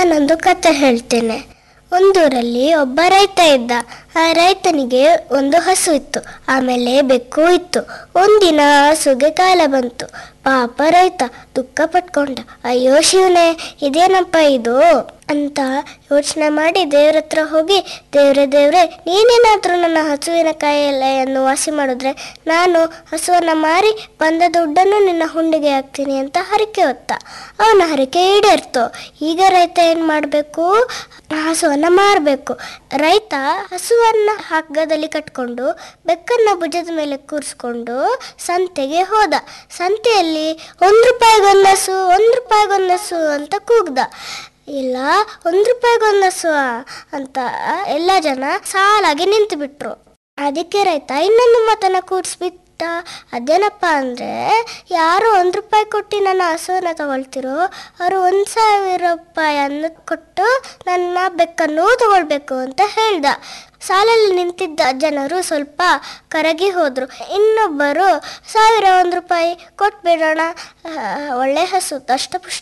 ನಾನೊಂದು ಕತೆ ಹೇಳ್ತೇನೆ ಒಂದೂರಲ್ಲಿ ಒಬ್ಬ ರೈತ ಇದ್ದ ಆ ರೈತನಿಗೆ ಒಂದು ಹಸು ಇತ್ತು ಆಮೇಲೆ ಬೆಕ್ಕು ಇತ್ತು ಒಂದಿನ ಹಸುಗೆ ಕಾಲ ಬಂತು ಪಾಪ ರೈತ ದುಃಖ ಪಟ್ಕೊಂಡ ಅಯ್ಯೋ ಶಿವನೇ ಇದೇನಪ್ಪ ಇದು ಅಂತ ಯೋಚನೆ ಮಾಡಿ ದೇವ್ರ ಹತ್ರ ಹೋಗಿ ದೇವ್ರೆ ದೇವ್ರೆ ನೀನೇನಾದ್ರೂ ನನ್ನ ಹಸುವಿನ ಕಾಯಿಲೆಯನ್ನು ವಾಸಿ ಮಾಡಿದ್ರೆ ನಾನು ಹಸುವನ್ನ ಮಾರಿ ಬಂದ ದುಡ್ಡನ್ನು ನಿನ್ನ ಹುಂಡಿಗೆ ಹಾಕ್ತೀನಿ ಅಂತ ಹರಕೆ ಹೊತ್ತ ಅವನ ಹರಕೆ ಈಡೇರ್ತು ಈಗ ರೈತ ಏನ್ ಮಾಡಬೇಕು ಹಸುವನ್ನ ಮಾರಬೇಕು ರೈತ ಹಸುವನ್ನ ಹಗ್ಗದಲ್ಲಿ ಕಟ್ಕೊಂಡು ಬೆಕ್ಕನ್ನ ಭುಜದ ಮೇಲೆ ಕೂರಿಸ್ಕೊಂಡು ಸಂತೆಗೆ ಹೋದ ಸಂತೆಯಲ್ಲಿ ಒಂದು ರೂಪಾಯಿಗೊಂದು ಹಸು ಒಂದು ರೂಪಾಯಿಗೊಂದು ಹಸು ಅಂತ ಕೂಗ್ದ ಇಲ್ಲ ಒಂದು ರೂಪಾಯಿಗೊಂದು ಹಸು ಅಂತ ಎಲ್ಲ ಜನ ಸಾಲಾಗಿ ನಿಂತು ಬಿಟ್ರು ಅದಕ್ಕೆ ರೈತ ಇನ್ನೊಂದು ಮಾತನ್ನ ಕೂಡಿಸ್ಬಿಟ್ಟ ಅದೇನಪ್ಪ ಅಂದರೆ ಯಾರು ಒಂದು ರೂಪಾಯಿ ಕೊಟ್ಟು ನನ್ನ ಹಸುವನ್ನ ತಗೊಳ್ತಿರೋ ಅವರು ಒಂದು ಸಾವಿರ ರೂಪಾಯಿಯನ್ನು ಕೊಟ್ಟು ನನ್ನ ಬೆಕ್ಕನ್ನು ತಗೊಳ್ಬೇಕು ಅಂತ ಹೇಳ್ದ ಸಾಲಲ್ಲಿ ನಿಂತಿದ್ದ ಜನರು ಸ್ವಲ್ಪ ಕರಗಿ ಹೋದ್ರು ಇನ್ನೊಬ್ಬರು ಸಾವಿರ ಒಂದು ರೂಪಾಯಿ ಕೊಟ್ಬಿಡೋಣ ಆ, ಒಳ್ಳೆ ಹಸು ದಷ್ಟಪುಷ್ಟ